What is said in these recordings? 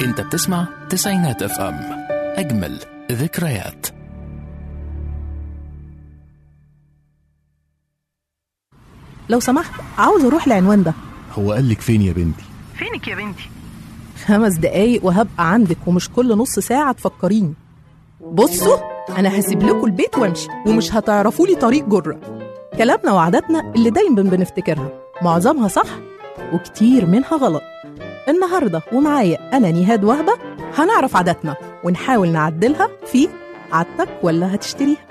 انت بتسمع تسعينات اف ام اجمل ذكريات لو سمحت عاوز اروح العنوان ده هو قال لك فين يا بنتي فينك يا بنتي خمس دقايق وهبقى عندك ومش كل نص ساعة تفكريني بصوا أنا هسيب لكم البيت وامشي ومش هتعرفوا لي طريق جرة كلامنا وعاداتنا اللي دايما بنفتكرها معظمها صح وكتير منها غلط النهاردة ومعايا أنا نهاد وهبة هنعرف عاداتنا ونحاول نعدلها في عادتك ولا هتشتريها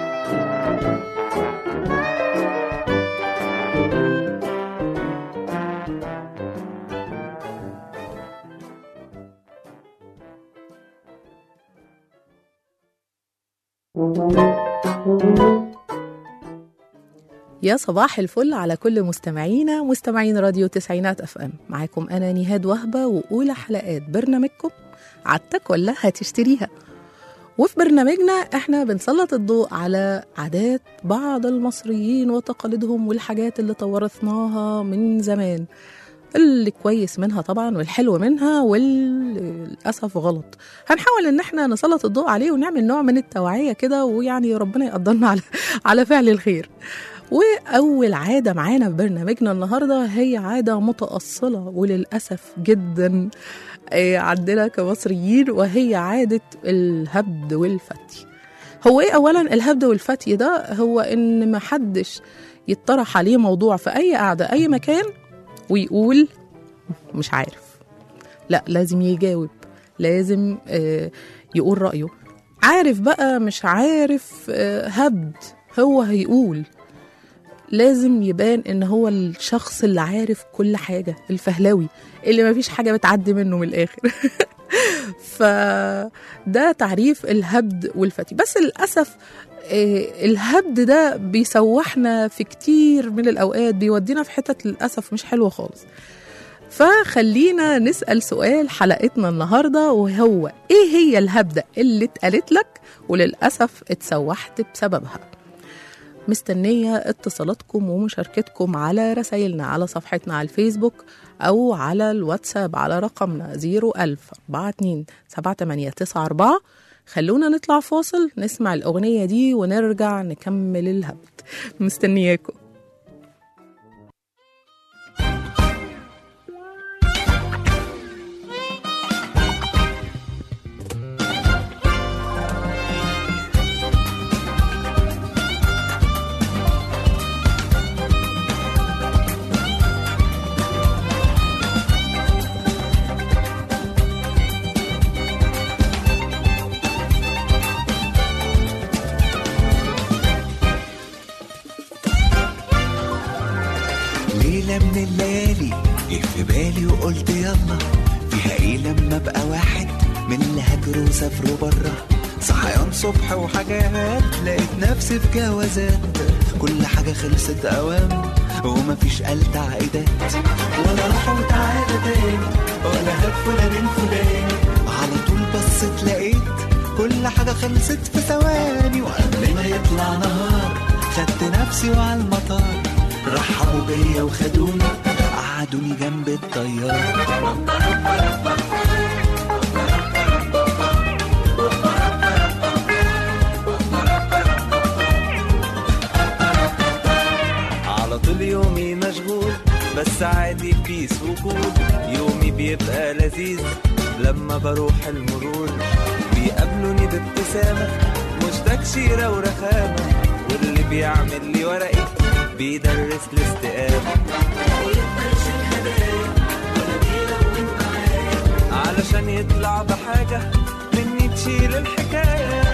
يا صباح الفل على كل مستمعينا مستمعين راديو تسعينات اف ام معاكم انا نهاد وهبه واولى حلقات برنامجكم عادتك ولا هتشتريها وفي برنامجنا احنا بنسلط الضوء على عادات بعض المصريين وتقاليدهم والحاجات اللي توارثناها من زمان اللي كويس منها طبعا والحلو منها والللاسف غلط هنحاول ان احنا نسلط الضوء عليه ونعمل نوع من التوعيه كده ويعني ربنا يقدرنا على على فعل الخير واول عاده معانا في برنامجنا النهارده هي عاده متاصله وللاسف جدا آه، عندنا كمصريين وهي عاده الهبد والفتي هو ايه اولا الهبد والفتي ده هو ان محدش يطرح عليه موضوع في اي قعده اي مكان ويقول مش عارف لا لازم يجاوب لازم آه، يقول رأيه عارف بقى مش عارف آه، هبد هو هيقول لازم يبان ان هو الشخص اللي عارف كل حاجة الفهلاوي اللي مفيش حاجة بتعدي منه من الآخر فده تعريف الهبد والفتي بس للأسف آه، الهبد ده بيسوحنا في كتير من الأوقات بيودينا في حتت للأسف مش حلوة خالص فخلينا نسأل سؤال حلقتنا النهاردة وهو إيه هي الهبدة اللي اتقالت لك وللأسف اتسوحت بسببها مستنية اتصالاتكم ومشاركتكم على رسائلنا على صفحتنا على الفيسبوك أو على الواتساب على رقمنا 01000 42 7894 خلونا نطلع فاصل نسمع الأغنية دي ونرجع نكمل الهبد مستنياكم ليلة من الليالي جه في بالي وقلت يلا فيها ايه لما ابقى واحد من اللي هاجروا وسافروا برا صحيان صبح وحاجات لقيت نفسي في جوازات كل حاجة خلصت اوام ومفيش قال تعقيدات ولا راح وتعالى تاني ولا هات فلان الفلاني على طول بصيت لقيت كل حاجة خلصت في ثواني وقبل ما يطلع نهار خدت نفسي وعلى المطار رحبوا بيا وخدوني قعدوني جنب الطيارة على طول يومي مشغول بس عادي بيس وجود يومي بيبقى لذيذ لما بروح المرور بيقابلوني بابتسامة مش تكشيرة ورخامة واللي بيعمل لي ورقي بيدرس الاستقامة علشان يطلع بحاجة مني تشيل الحكاية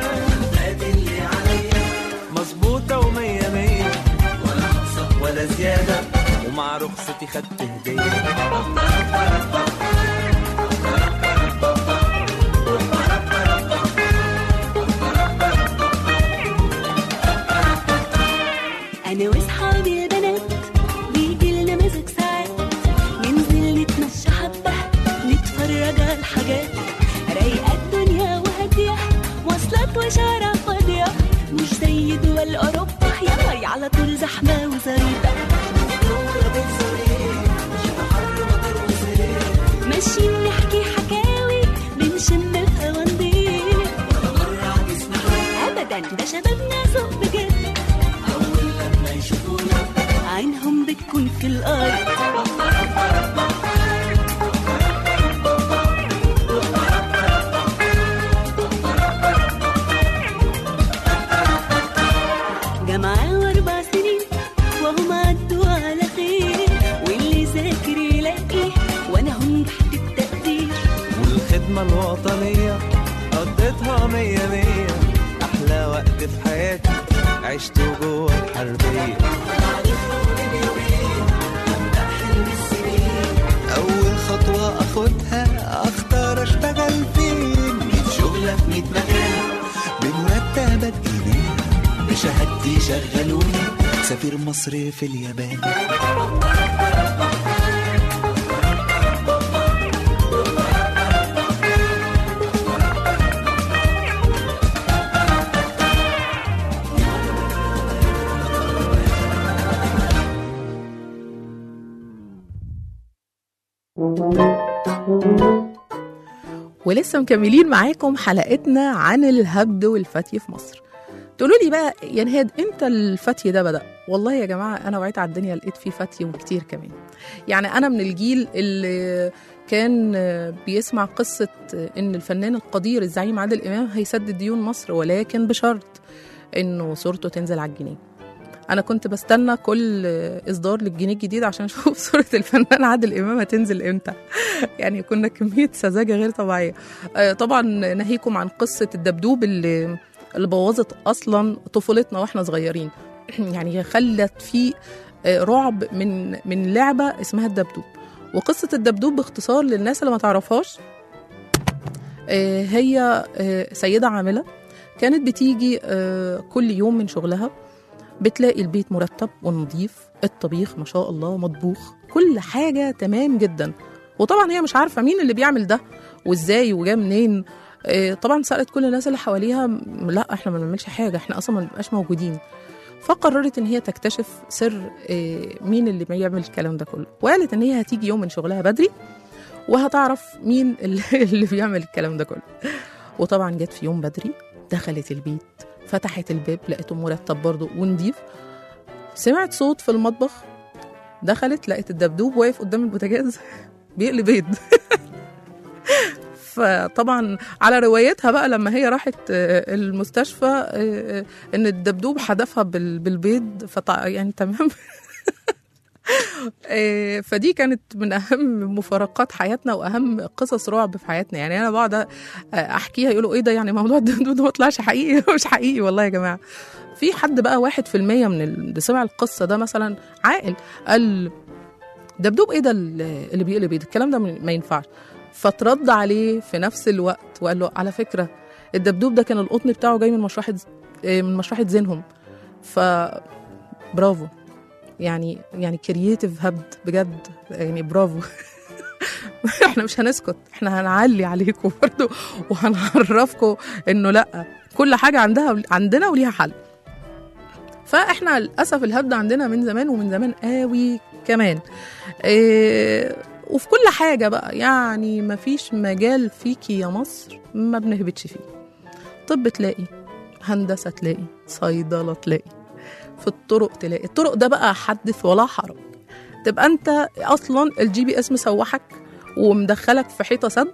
مظبوطة ومية مية ولا ناقصة ولا زيادة ومع رخصتي خدت هدية انا واصحابي البنات بيجي لنا مزاج ساعات ننزل نتمشى حبه نتفرج على الحاجات رايقه الدنيا وهاديه مواصلات وشارع فاضيه مش زي دول اوروبا يلا على طول زحمه وزريطه في الأرض جامعة وأربع سنين وهم عدوا على خير واللي ذاكر يلاقيه وأنا هو نجحت التقدير والخدمة الوطنية قضيتها مية مية أحلى وقت في حياتي عشته جوه الحربية أول خطوة أخدها أختار أشتغل فين ميت شغلة في ميت مكان بمرتبات جنيه بشهادتي شغلوني سفير مصر في اليابان ولسه مكملين معاكم حلقتنا عن الهبد والفتي في مصر تقولوا لي بقى يا نهاد امتى الفتي ده بدا والله يا جماعه انا وعيت على الدنيا لقيت فيه فتي وكتير كمان يعني انا من الجيل اللي كان بيسمع قصه ان الفنان القدير الزعيم عادل امام هيسدد ديون مصر ولكن بشرط انه صورته تنزل على الجنيه انا كنت بستنى كل اصدار للجنيه الجديد عشان اشوف صوره الفنان عادل امام هتنزل امتى يعني كنا كميه سذاجه غير طبيعيه آه، طبعا ناهيكم عن قصه الدبدوب اللي اللي بوظت اصلا طفولتنا واحنا صغيرين يعني هي خلت في آه، رعب من من لعبه اسمها الدبدوب وقصه الدبدوب باختصار للناس اللي ما تعرفهاش آه، هي آه، سيده عامله كانت بتيجي آه، كل يوم من شغلها بتلاقي البيت مرتب ونظيف الطبيخ ما شاء الله مطبوخ كل حاجة تمام جدا وطبعا هي مش عارفة مين اللي بيعمل ده وازاي وجا منين آه، طبعا سألت كل الناس اللي حواليها م- لا احنا ما بنعملش حاجة احنا اصلا ما بنبقاش موجودين فقررت ان هي تكتشف سر آه، مين اللي بيعمل الكلام ده كله وقالت ان هي هتيجي يوم من شغلها بدري وهتعرف مين اللي, اللي بيعمل الكلام ده كله وطبعا جت في يوم بدري دخلت البيت فتحت الباب لقيته مرتب برضه ونضيف سمعت صوت في المطبخ دخلت لقيت الدبدوب واقف قدام البوتاجاز بيقلي بيض فطبعا على روايتها بقى لما هي راحت آه، المستشفى آه، آه، ان الدبدوب حدفها بال- بالبيض فطع يعني تمام آه، فدي كانت من اهم مفارقات حياتنا واهم قصص رعب في حياتنا يعني انا بقعد آه، احكيها يقولوا ايه ده يعني موضوع الدبدوب ده ما طلعش حقيقي مش حقيقي والله يا جماعه في حد بقى واحد في المية من اللي سمع القصة ده مثلا عاقل قال دبدوب ايه ده اللي اللي بيقلب بيض الكلام ده ما ينفعش فترد عليه في نفس الوقت وقال له على فكرة الدبدوب ده كان القطن بتاعه جاي من مشرحة آه، من مشرحة زينهم ف برافو يعني يعني كرييتيف هبد بجد يعني برافو احنا مش هنسكت احنا هنعلي عليكم برضه وهنعرفكم انه لا كل حاجه عندها عندنا وليها حل فاحنا للاسف الهبد عندنا من زمان ومن زمان قوي كمان إيه وفي كل حاجه بقى يعني ما فيش مجال فيكي يا مصر ما بنهبطش فيه طب تلاقي هندسه تلاقي صيدله تلاقي في الطرق تلاقي الطرق ده بقى حدث ولا حرج تبقى انت اصلا الجي بي اس مسوحك ومدخلك في حيطه سد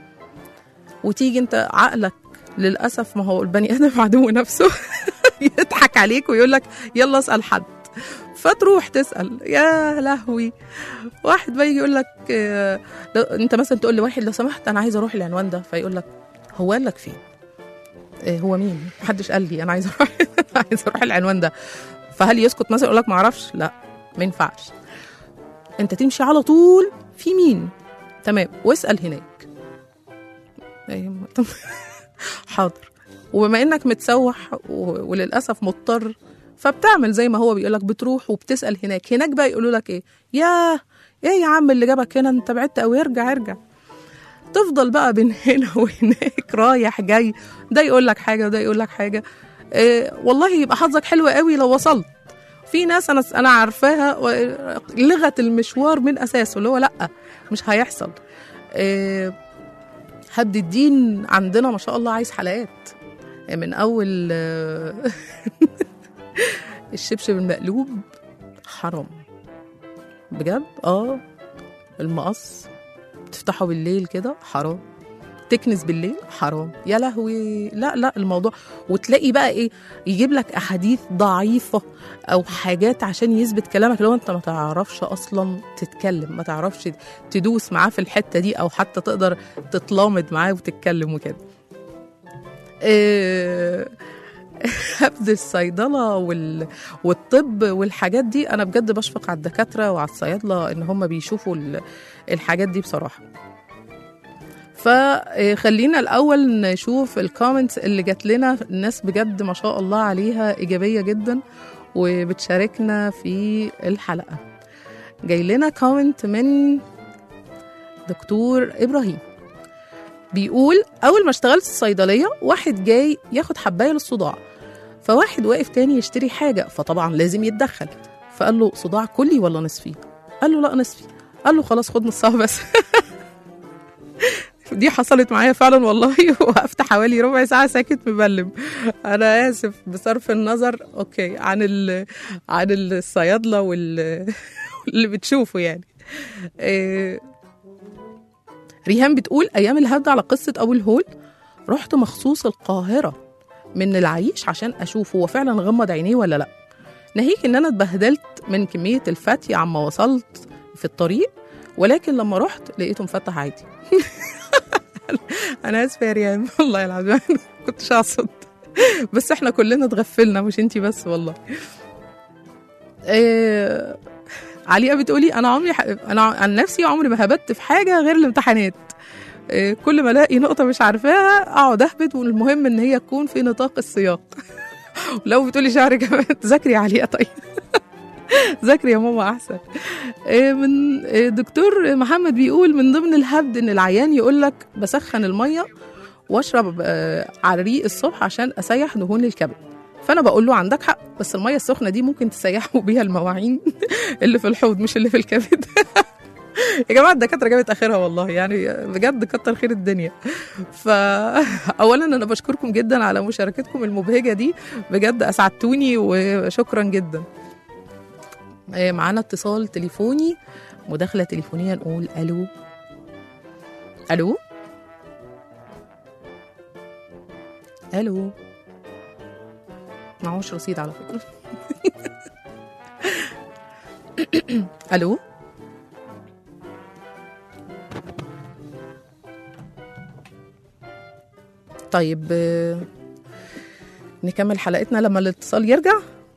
وتيجي انت عقلك للاسف ما هو البني ادم عدو نفسه يضحك عليك ويقول لك يلا اسال حد فتروح تسال يا لهوي واحد بقى يجي يقول لك آه، لو انت مثلا تقول لواحد لو سمحت انا عايز اروح العنوان ده فيقول لك هو قال لك فين آه، هو مين محدش قال لي انا عايز اروح عايز اروح العنوان ده فهل يسكت مثلا يقول لك ما اعرفش لا ما ينفعش انت تمشي على طول في مين تمام واسال هناك أيوة. طب حاضر وبما انك متسوح و- وللاسف مضطر فبتعمل زي ما هو بيقول لك بتروح وبتسال هناك هناك بقى يقولوا لك ايه يا ايه يا عم اللي جابك هنا انت بعدت قوي ارجع ارجع تفضل بقى بين هنا وهناك رايح جاي ده يقول لك حاجه وده يقول لك حاجه إيه والله يبقى حظك حلو قوي لو وصلت في ناس انا انا عارفاها و- لغت المشوار من اساسه اللي هو لا مش هيحصل إيه هد الدين عندنا ما شاء الله عايز حلقات من اول آه، الشبشب المقلوب حرام بجد اه المقص تفتحه بالليل كده حرام تكنس بالليل حرام يا لهوي لا لا الموضوع وتلاقي بقى ايه يجيب لك احاديث ضعيفه او حاجات عشان يثبت كلامك لو انت ما تعرفش اصلا تتكلم ما تعرفش تدوس معاه في الحته دي او حتى تقدر تتلامض معاه وتتكلم وكده إيه هبد الصيدله وال... والطب والحاجات دي انا بجد بشفق على الدكاتره وعلى الصيادله ان هم بيشوفوا ال... الحاجات دي بصراحه فخلينا الاول نشوف الكومنتس اللي جات لنا الناس بجد ما شاء الله عليها ايجابيه جدا وبتشاركنا في الحلقه جاي لنا كومنت من دكتور ابراهيم بيقول اول ما اشتغلت الصيدليه واحد جاي ياخد حبايه للصداع فواحد واقف تاني يشتري حاجه فطبعا لازم يتدخل فقال له صداع كلي ولا نصفي قال له لا نصفي قال له خلاص خد نصها بس دي حصلت معايا فعلا والله وقفت حوالي ربع ساعه ساكت مبلم انا اسف بصرف النظر اوكي عن ال... عن الصيادله وال اللي بتشوفه يعني إيه... ريهام بتقول ايام الهبد على قصه ابو الهول رحت مخصوص القاهره من العيش عشان اشوف هو فعلا غمض عينيه ولا لا ناهيك ان انا اتبهدلت من كميه الفتي عما وصلت في الطريق ولكن لما رحت لقيته مفتح عادي انا اسفه يا ريان والله العظيم كنتش اقصد بس احنا كلنا اتغفلنا مش انتي بس والله إيه عليا بتقولي انا عمري ح... انا عن نفسي عمري ما هبت في حاجه غير الامتحانات إيه كل ما الاقي نقطه مش عارفاها اقعد اهبد والمهم ان هي تكون في نطاق السياق لو بتقولي شعر كمان ذاكري عليا طيب ذاكري يا ماما احسن إيه من إيه دكتور محمد بيقول من ضمن الهبد ان العيان يقول لك بسخن الميه واشرب آه على الريق الصبح عشان اسيح دهون الكبد فانا بقول له عندك حق بس الميه السخنه دي ممكن تسيحوا بيها المواعين اللي في الحوض مش اللي في الكبد يا جماعه الدكاتره جابت اخرها والله يعني بجد كتر خير الدنيا فاولا انا بشكركم جدا على مشاركتكم المبهجه دي بجد اسعدتوني وشكرا جدا معانا اتصال تليفوني مداخله تليفونيه نقول الو الو الو معهوش رصيد على فكره الو طيب آه، نكمل حلقتنا لما الاتصال يرجع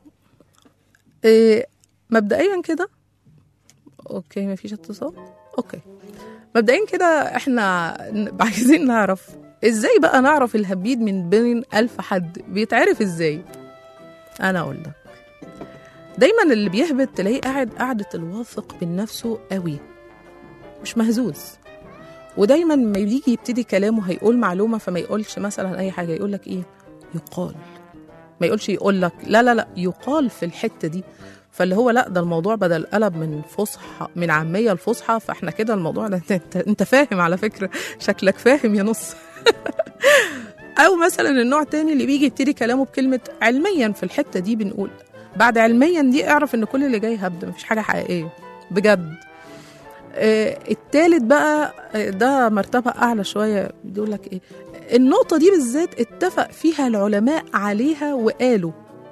آه، مبدئيا كده اوكي مفيش اتصال اوكي مبدئيا كده احنا ن- عايزين نعرف ازاي بقى نعرف الهبيد من بين ألف حد بيتعرف ازاي انا اقول لك دايما اللي بيهبط تلاقيه قاعد قعدة الواثق من نفسه قوي مش مهزوز ودايما لما يجي يبتدي كلامه هيقول معلومة فما يقولش مثلا أي حاجة يقول لك إيه يقال ما يقولش يقول لك لا لا لا يقال في الحتة دي فاللي هو لا ده الموضوع بدل قلب من فصحى من عامية لفصحى فاحنا كده الموضوع ده انت, انت, انت فاهم على فكرة شكلك فاهم يا نص او مثلا النوع تاني اللي بيجي يبتدي كلامه بكلمة علميا في الحتة دي بنقول بعد علميا دي اعرف ان كل اللي جاي هبد مفيش حاجة حقيقية بجد آه، التالت بقى آه، ده مرتبة أعلى شوية بيقول لك إيه النقطة دي بالذات اتفق فيها العلماء عليها وقالوا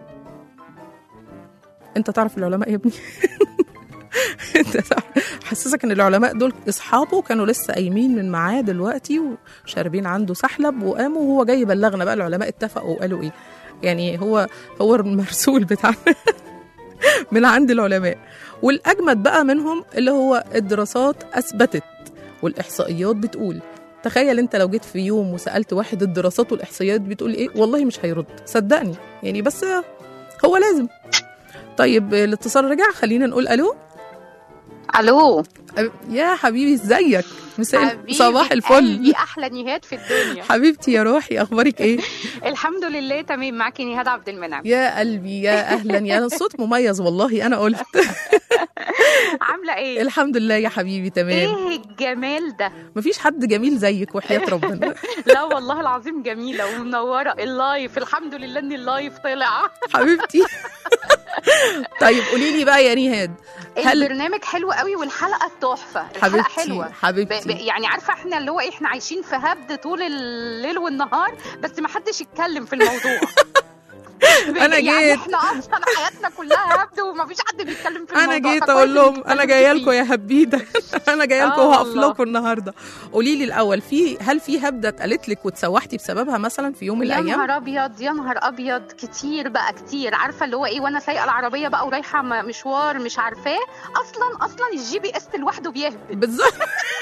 أنت تعرف العلماء يا ابني أنت تعرف- حسسك إن العلماء دول أصحابه كانوا لسه قايمين من معاه دلوقتي وشاربين عنده سحلب وقاموا وهو جاي يبلغنا بقى العلماء اتفقوا وقالوا إيه يعني هو هو المرسول بتاعنا من عند العلماء والأجمد بقى منهم اللي هو الدراسات أثبتت والإحصائيات بتقول تخيل انت لو جيت في يوم وسألت واحد الدراسات والإحصائيات بتقول ايه والله مش هيرد صدقني يعني بس هو لازم طيب الاتصال رجع خلينا نقول الو الو أ- يا حبيبي ازيك مساء حبيبي صباح الفل قلبي احلى نهاد في الدنيا حبيبتي يا روحي اخبارك ايه الحمد لله تمام معاكي نهاد عبد المنعم يا قلبي يا اهلا يا الصوت مميز والله انا قلت عامله ايه الحمد لله يا حبيبي تمام ايه الجمال ده مفيش حد جميل زيك وحياة ربنا لا والله العظيم جميله ومنوره اللايف الحمد لله ان اللايف طلع حبيبتي طيب قولي لي بقى يا نهاد هل البرنامج حلو قوي والحلقه تحفه الحلقه حبيبتي حلوه ب- حبيبتي ب- يعني عارفه احنا اللي هو إيه، احنا عايشين في هبد طول الليل والنهار بس ما حدش يتكلم في الموضوع أنا يعني جيت. احنا اصلا حياتنا كلها هبد وما فيش حد بيتكلم في الموضوع انا جيت فكويس اقول إنك لهم انا اتكلمتي جايه فيه. لكم يا هبيده انا جايه لكم آه وهقف والله. لكم النهارده قولي لي الاول في هل في هبده اتقالت لك واتسوحتي بسببها مثلا في يوم من يا الايام نهار ابيض يا نهار ابيض كتير بقى كتير عارفه اللي هو ايه وانا سايقه العربيه بقى ورايحه م- مشوار مش عارفاه اصلا اصلا الجي بي اس لوحده بيهبط بالظبط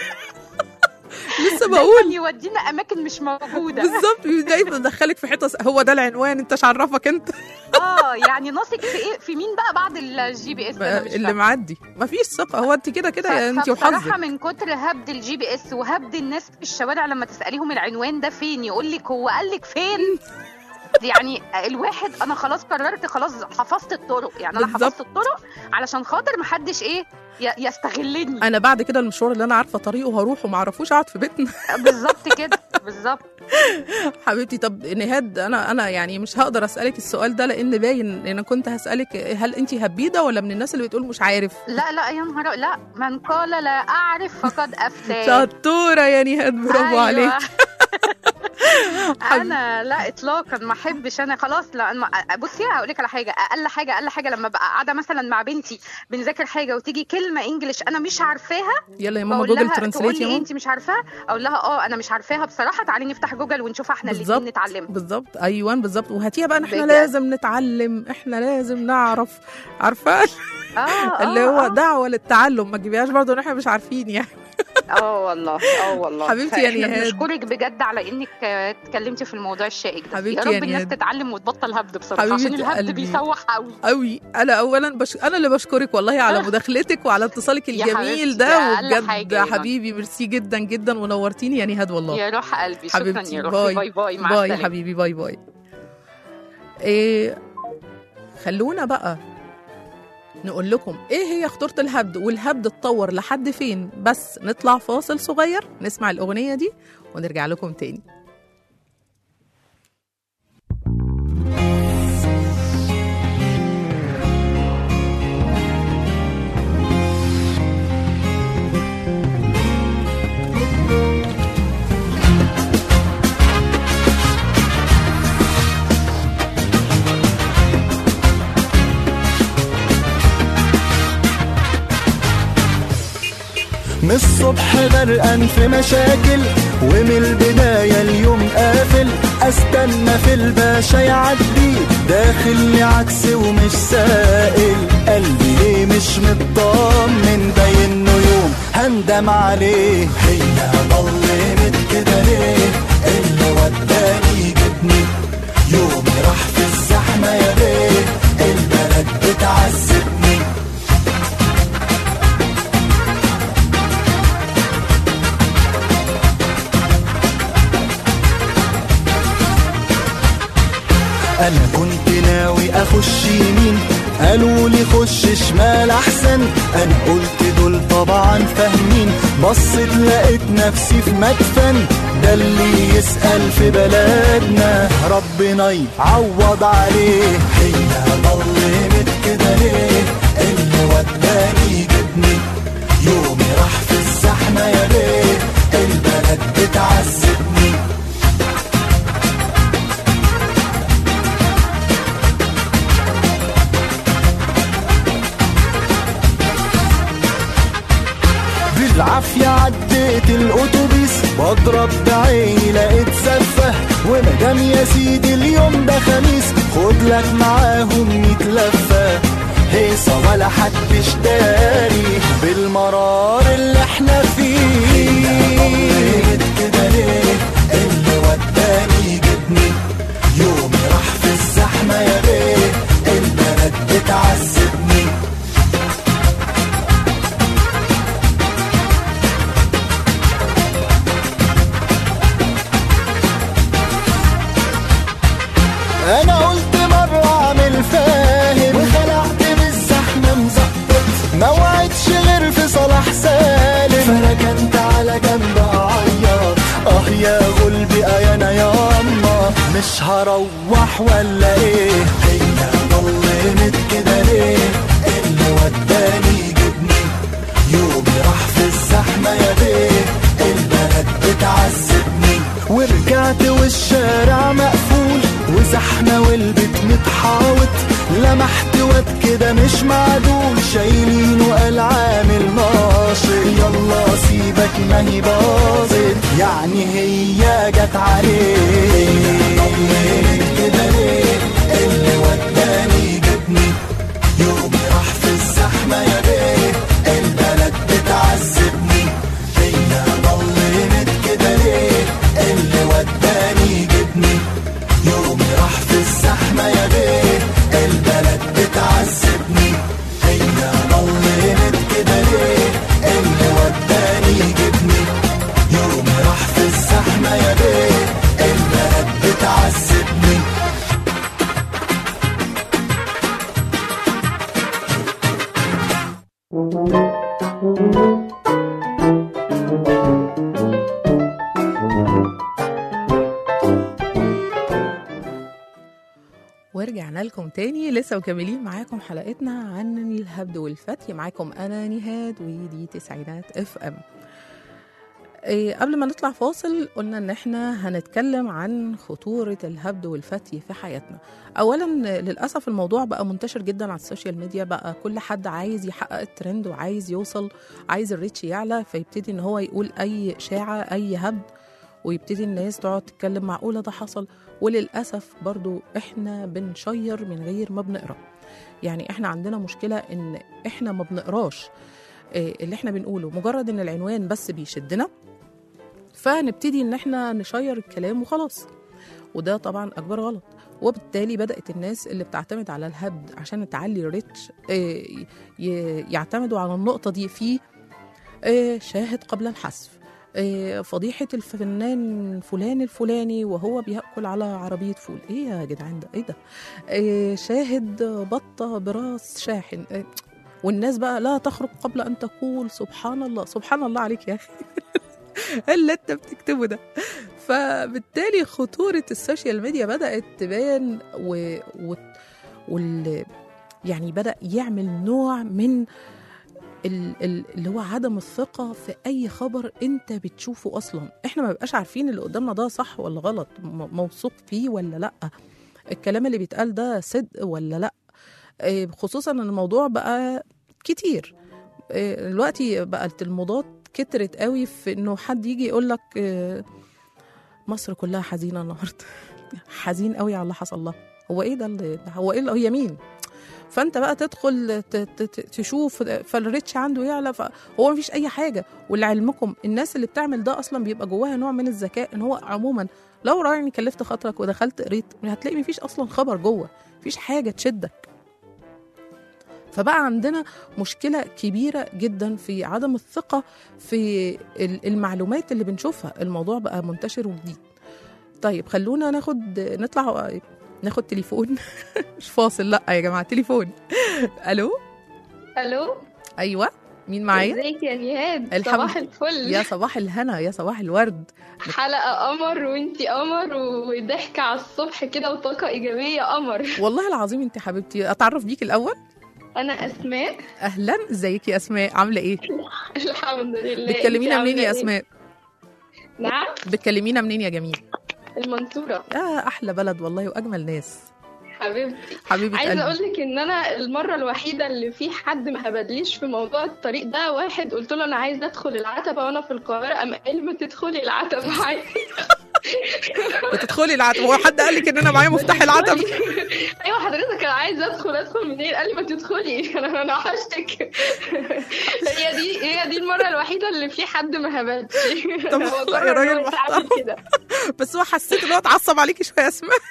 لسه دايماً بقول يودينا اماكن مش موجوده بالظبط دايما دخلك في حته هو ده العنوان انت مش عرفك انت اه يعني نثق في ايه في مين بقى بعد الجي بي اس أنا مش اللي فاهمة. معدي مفيش ثقه هو انت كده كده ف- انت فبصراحة وحظك من كتر هبد الجي بي اس وهبد الناس في الشوارع لما تسأليهم العنوان ده فين يقول لك هو قال لك فين يعني الواحد انا خلاص قررت خلاص حفظت الطرق يعني انا بالظبط. حفظت الطرق علشان خاطر محدش ايه ي- يستغلني انا بعد كده المشوار اللي انا عارفه طريقه هروح وما اعرفوش اقعد في بيتنا بالظبط كده بالظبط حبيبتي طب نهاد انا انا يعني مش هقدر اسالك السؤال ده لان باين ان انا كنت هسالك هل انت هبيده ولا من الناس اللي بتقول مش عارف لا لا يا نهار لا من قال لا اعرف فقد افتى شطوره يا نهاد برافو أيوة. عليك انا لا اطلاقا ما احبش انا خلاص لا أنا- بصي هقول لك على حاجه اقل حاجه اقل حاجه لما بقى قاعده مثلا مع بنتي بنذاكر حاجه وتيجي كلمه انجلش انا مش عارفاها يلا يا ماما بقول جوجل لها ترانسليت تقول يا لي ماما انت مش عارفاها اقول لها اه انا مش عارفاها بصراحه تعالي نفتح جوجل ونشوفها احنا الاثنين بالظبط نتعلمها بالظبط ايوه بالظبط وهاتيها بقى إن احنا بجد. لازم نتعلم احنا لازم نعرف عارفه اه اللي آه، هو آه. دعوه للتعلم ما تجيبيهاش برضه ان احنا مش عارفين يعني اه والله اه والله حبيبتي يا فإحنا نهاد. بنشكرك بجد على انك آه، اتكلمتي في الموضوع الشائك ده حبيبتي يا يا رب الناس نهاد. تتعلم وتبطل هبد بصراحه حبيبة عشان الهبد قلبي. بيسوح قوي قوي انا اولا بش... انا اللي بشكرك والله على مداخلتك وعلى اتصالك يا الجميل حبيبتي، ده ده أقل وبجد حاجة يا حبيبي ميرسي جدا جدا ونورتيني يا نهاد والله يا روح قلبي شكرا حبيبتي يا روحي باي باي مع باي السلامه حبيبي باي باي إيه خلونا بقى نقول لكم ايه هي خطورة الهبد والهبد اتطور لحد فين بس نطلع فاصل صغير نسمع الأغنية دي ونرجع لكم تاني من الصبح غرقان في مشاكل ومن البداية اليوم قافل استنى في الباشا يعدي داخل لي عكس ومش سائل قلبي ليه مش مطمن باين انه يوم هندم عليه هي ضلمت كده ليه اللي وداني جبني يومي راح في الزحمة يا بيه البلد بتعذبني انا كنت ناوي اخش يمين قالوا لي خش شمال احسن انا قلت دول طبعا فاهمين بصيت لقيت نفسي في مدفن ده اللي يسأل في بلدنا ربنا يعوض عليه هي ضلمت كده ليه اللي وداني جبني يومي راح في الزحمة يا ليه البلد بتعذبني بالعافية عديت الأتوبيس بضرب بعيني لقيت زفة ومدام يا سيدي اليوم ده خميس خد لك معاهم ميت لفة هيصة ولا حدش داري بالمرار اللي احنا فيه كده ليه اللي وداني جبني يومي راح في الزحمة يا بيه البلد بتعذبني انا قلت مرة اعمل فاهم وخلعت بالزحمة مزقط ما وعدش غير في صلاح سالم فركنت على جنب اعيط اه يا غلبي اه انا ياما مش هروح ولا ايه هي ضلت ضلمت كده ليه اللي وداني يجيبني يومي راح في الزحمة يا بيه البلد بتعذبني ورجعت والشارع مقفول وزحمة والبيت متحاوط لمحت واد كده مش معدول شايلين وقال عامل ناشط يلا سيبك ما هي باظت يعني هي جت عليه ضلمت كده ليه اللي وداني يجيبني يومي راح في الزحمة يا بيه البلد بتعذبني هي ضلمت كده ليه اللي وداني يجيبني يومي راح في الزحمة يا بيه البلد بتعذبني هي ضلمت كده ليه اللي وداني يجيبني يومي راح في الزحمة يا بيه البلد بتعذبني ورجعنا لكم تاني لسه مكملين معاكم حلقتنا عن الهبد والفتي معاكم انا نهاد ودي تسعينات اف ام إيه قبل ما نطلع فاصل قلنا ان احنا هنتكلم عن خطورة الهبد والفتي في حياتنا اولا للاسف الموضوع بقى منتشر جدا على السوشيال ميديا بقى كل حد عايز يحقق الترند وعايز يوصل عايز الريتش يعلى فيبتدي ان هو يقول اي اشاعة اي هبد ويبتدي الناس تقعد تتكلم معقولة ده حصل وللأسف برضو إحنا بنشير من غير ما بنقرأ يعني إحنا عندنا مشكلة إن إحنا ما بنقراش إيه اللي إحنا بنقوله مجرد إن العنوان بس بيشدنا فنبتدي إن إحنا نشير الكلام وخلاص وده طبعا أكبر غلط وبالتالي بدأت الناس اللي بتعتمد على الهبد عشان تعلي الريتش إيه ي- يعتمدوا على النقطة دي في إيه شاهد قبل الحذف إيه، فضيحة الفنان فلان الفلاني وهو بيأكل على عربية فول ايه يا جدعان ده ايه ده إيه، شاهد بطة براس شاحن إيه، والناس بقى لا تخرج قبل ان تقول سبحان الله سبحان الله عليك يا اخي إيه اللي انت بتكتبه ده فبالتالي خطورة السوشيال ميديا بدأت تبان و... و... وال... يعني بدأ يعمل نوع من ال- ال- اللي هو عدم الثقة في أي خبر أنت بتشوفه أصلا إحنا ما بقاش عارفين اللي قدامنا ده صح ولا غلط م- موثوق فيه ولا لأ الكلام اللي بيتقال ده صدق ولا لأ إيه، خصوصا ان الموضوع بقى كتير إيه، دلوقتي بقت الموضات كترت قوي في انه حد يجي يقول لك إيه، مصر كلها حزينه النهارده حزين قوي على اللي حصل لها هو ايه ده اللي ده هو ايه اللي هي مين فانت بقى تدخل ت- ت- ت- تشوف فالريتش عنده يعلى فهو مفيش اي حاجه ولعلمكم الناس اللي بتعمل ده اصلا بيبقى جواها نوع من الذكاء ان هو عموما لو يعني كلفت خاطرك ودخلت قريت هتلاقي مفيش اصلا خبر جوه مفيش حاجه تشدك فبقى عندنا مشكلة كبيرة جدا في عدم الثقة في ال- المعلومات اللي بنشوفها الموضوع بقى منتشر وجديد طيب خلونا ناخد نطلع ناخد تليفون مش فاصل لا يا جماعة تليفون الو الو ايوه مين معايا ازيك يا نهاد الحمد- صباح الفل يا صباح الهنا يا صباح الورد حلقة قمر وانتي قمر وضحكة على الصبح كده وطاقة إيجابية قمر والله العظيم انت حبيبتي اتعرف بيك الاول أنا أسماء اهلا ازيك يا اسماء عامله ايه الحمد لله بتكلمينا انتي منين يا عاملة إيه؟ اسماء نعم بتكلمينا منين يا جميل المنصورة يا احلى بلد والله واجمل ناس حبيبتي حبيبه عايزة قلبي أقول لك إن أنا المرة الوحيدة اللي في حد ما هبدليش في موضوع الطريق ده واحد قلت له أنا عايزة أدخل العتبة وأنا في القاهرة قام قال ما تدخلي العتبة عادي بتدخلي العتبه هو حد قال لك ان انا معايا مفتاح العتبه ايوه حضرتك انا عايزه ادخل ادخل منين قال لي ما تدخلي انا انا وحشتك هي دي هي دي المره الوحيده اللي في حد ما هبتش طب والله يا راجل محترم. كده بس هو حسيت ان هو اتعصب عليكي شويه يا اسماء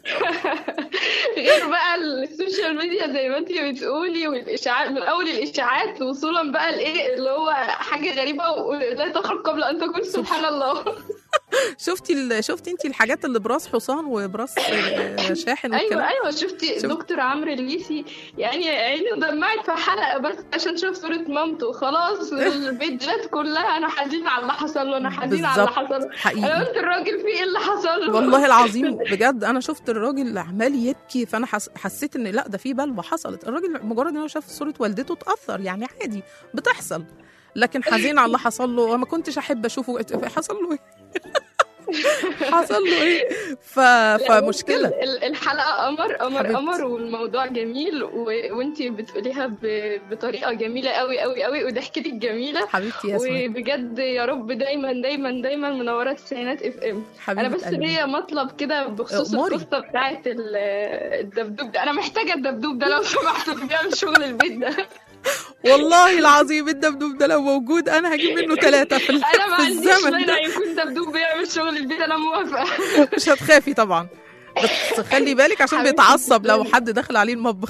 غير بقى السوشيال ميديا زي ما انت بتقولي والاشاعات من اول الاشاعات وصولا بقى لايه اللي هو حاجه غريبه ولا تخرج قبل ان تقول سبحان الله شفتي ال... شفتي انت الحاجات اللي براس حصان وبراس آه، شاحن والكلام ايوه ايوه شفتي شوف. دكتور عمرو الليثي يعني عيني دمعت في حلقه بس عشان شاف صوره مامته خلاص الفيديوهات كلها انا حزين على اللي حصل له انا حزين على اللي بالظبط. حصل له انا حقيقي قلت الراجل في ايه اللي حصل له والله العظيم بجد انا شفت الراجل عمال يبكي فانا حس... حسيت ان لا ده في بلوى حصلت الراجل مجرد ان هو شاف صوره والدته اتاثر يعني عادي بتحصل لكن حزين على اللي حصل له وما كنتش احب اشوفه حصل له ايه حصل له ايه ف... لا، بص، فمشكله ال- ال- الحلقه قمر قمر حبيبتي. قمر والموضوع جميل و... وانتي بتقوليها ب... بطريقه جميله قوي قوي قوي وضحكتك جميله حبيبتي يا اسماء وبجد يا رب دايما دايما دايما منوره تسعينات اف ام حبيبه انا بس قلبي. ليا مطلب كده بخصوص أموري. القصه بتاعت ال- الدبدوب ده انا محتاجه الدبدوب ده لو سمحت اللي بيعمل شغل البيت ده والله العظيم الدبدوب ده لو موجود انا هجيب منه ثلاثه في, ال- انا ما في عنديش الزمن مانع ده يكون دبدوب بيعمل شغل البيت انا موافقه مش هتخافي طبعا بس خلي بالك عشان حبيبتي بيتعصب لو تسلمي. حد دخل عليه المطبخ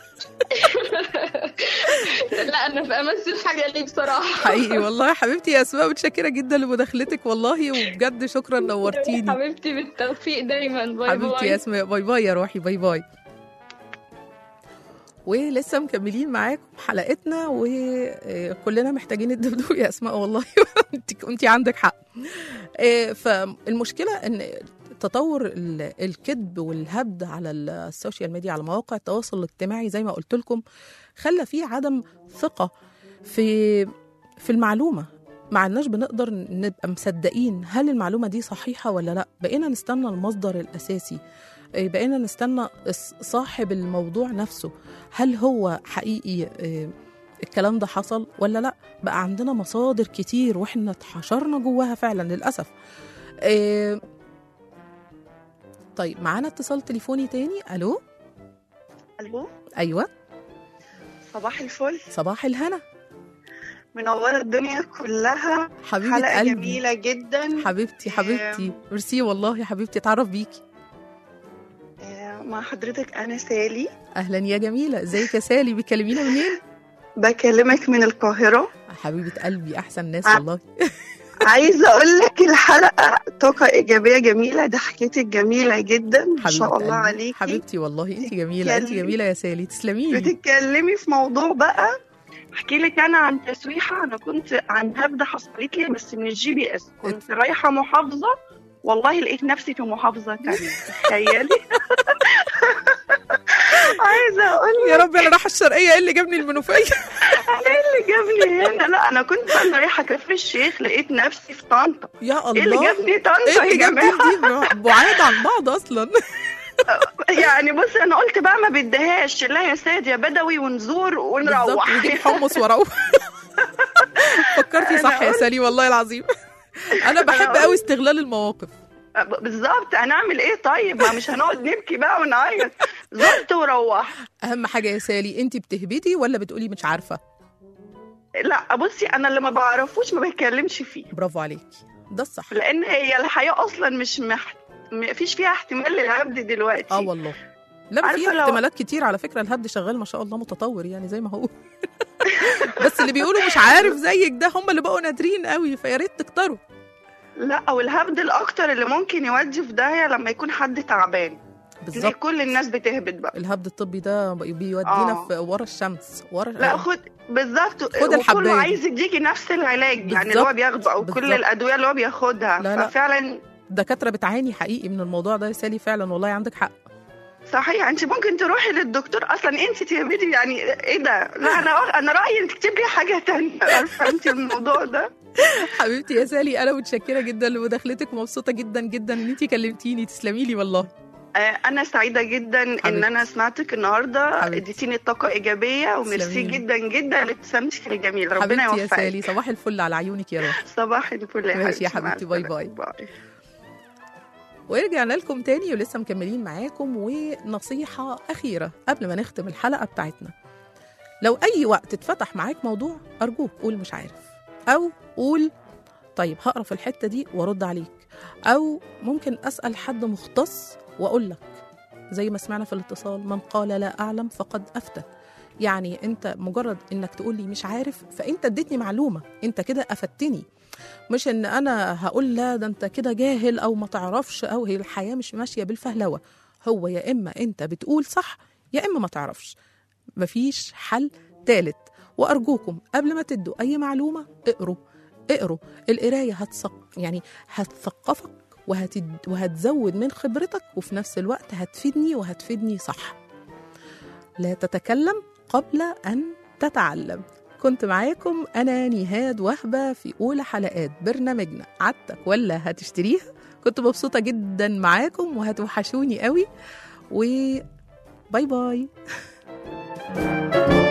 لا انا في امس الحاجه دي بصراحه حقيقي والله يا حبيبتي يا اسماء متشكره جدا لمداخلتك والله وبجد شكرا نورتيني حبيبتي بالتوفيق دايما باي حبيبتي باي يا اسماء باي باي يا روحي باي باي ولسه مكملين معاكم حلقتنا وكلنا محتاجين الدبدوب يا اسماء والله انت انت عندك حق آه، فالمشكله ان تطور ال- الكذب والهبد على السوشيال ميديا على مواقع التواصل الاجتماعي زي ما قلت لكم خلى في عدم ثقه في في المعلومه ما عدناش بنقدر نبقى مصدقين هل المعلومه دي صحيحه ولا لا بقينا نستنى المصدر الاساسي إيه، بقينا نستنى الص- صاحب الموضوع نفسه هل هو حقيقي إيه، الكلام ده حصل ولا لا بقى عندنا مصادر كتير واحنا اتحشرنا جواها فعلا للاسف إيه، طيب معانا اتصال تليفوني تاني الو الو ايوه صباح الفل صباح الهنا منورة الدنيا كلها حبيبه حلقة قلبي جميلة جدا حبيبتي حبيبتي ميرسي والله يا حبيبتي اتعرف بيكي آه، مع حضرتك أنا سالي اهلا يا جميله ازيك يا سالي بتكلمينا منين بكلمك من القاهرة حبيبه قلبي احسن ناس آه. والله عايزة أقول لك الحلقة طاقة إيجابية جميلة ضحكتك جميلة جدا ما حبيبه شاء الله قلبي. عليكي حبيبتي والله انت جميله انت بتتكلمي- جميله يا سالي تسلمي لي بتتكلمي في موضوع بقى احكي لك انا عن تسويحه انا كنت عن هبده حصلت لي بس من الجي بي اس كنت رايحه محافظه والله لقيت نفسي في محافظه تانية تخيلي عايزه اقول يا رب انا رايحه الشرقيه ايه اللي جابني المنوفيه انا ايه اللي جابني هنا لا انا كنت انا رايحه كفر الشيخ لقيت نفسي في طنطا يا ايه اللي الله جابني طنطا ايه يا اللي جابني جماعه دي بعاد عن بعض اصلا يعني بص انا قلت بقى ما بدهاش لا يا سيد يا بدوي ونزور بالظبط ونروح ونجيب حمص وروح فكرتي صح يا قلت- سالي والله العظيم انا بحب قلت- قوي استغلال المواقف بالظبط هنعمل ايه طيب ما مش هنقعد نبكي بقى ونعيط زرت وروحت اهم حاجه يا سالي انت بتهبدي ولا بتقولي مش عارفه لا بصي انا اللي ما بعرفوش ما بتكلمش فيه برافو عليكي ده الصح لان هي الحياه اصلا مش مح... ما فيش فيها احتمال للهبد دلوقتي اه والله لا في عارفة لو- احتمالات كتير على فكره الهبد شغال ما شاء الله متطور يعني زي ما هو بس اللي بيقولوا مش عارف زيك ده هم اللي بقوا نادرين قوي فيا ريت تكتروا لا والهبد الاكتر اللي ممكن يودي في داهيه لما يكون حد تعبان تلاقي بالظبط كل الناس بتهبد بقى الهبد الطبي ده بيودينا آه. في ورا الشمس ورا لا خد بالظبط خد الحباية وكله دي. عايز يديكي نفس العلاج يعني اللي بالظبط، هو بياخده او كل بالظبط. الادويه اللي هو بياخدها لا، لا. ففعلا دكاتره بتعاني حقيقي من الموضوع ده يا سالي فعلا والله عندك حق صحيح انت ممكن تروحي للدكتور اصلا انت تهبدي يعني ايه ده لا انا انا رايي انك تكتب لي حاجه تانية عارفه انت الموضوع ده حبيبتي يا سالي انا متشكره جدا لمداخلتك ومبسوطه جدا جدا ان انت كلمتيني تسلمي لي والله آه، انا سعيده جدا ان حبيبتي. انا سمعتك النهارده حبيبتي. اديتيني طاقه ايجابيه وميرسي تسلمي. جدا جدا لابتسامتك الجميله ربنا حبيبتي يا يوفقك سالي صباح الفل على عيونك يا روح صباح الفل يا ماشي يا حبيبتي، مع حبيبتي، باي السلامة. باي. ورجعنا لكم تاني ولسه مكملين معاكم ونصيحة أخيرة قبل ما نختم الحلقة بتاعتنا لو أي وقت اتفتح معاك موضوع أرجوك قول مش عارف أو قول طيب هقرا في الحتة دي وأرد عليك أو ممكن أسأل حد مختص وأقول لك زي ما سمعنا في الاتصال من قال لا أعلم فقد أفتى يعني انت مجرد انك تقول لي مش عارف فانت اديتني معلومه انت كده افدتني مش ان انا هقول لا ده انت كده جاهل او ما تعرفش او هي الحياه مش ماشيه بالفهلوه هو يا اما انت بتقول صح يا اما ما تعرفش مفيش حل تالت وارجوكم قبل ما تدوا اي معلومه اقروا اقروا القرايه هتثق يعني هتثقفك وهتد... وهتزود من خبرتك وفي نفس الوقت هتفيدني وهتفيدني صح لا تتكلم قبل ان تتعلم كنت معاكم انا نهاد وهبه في اولى حلقات برنامجنا عدتك ولا هتشتريها كنت مبسوطه جدا معاكم وهتوحشوني قوي وباي باي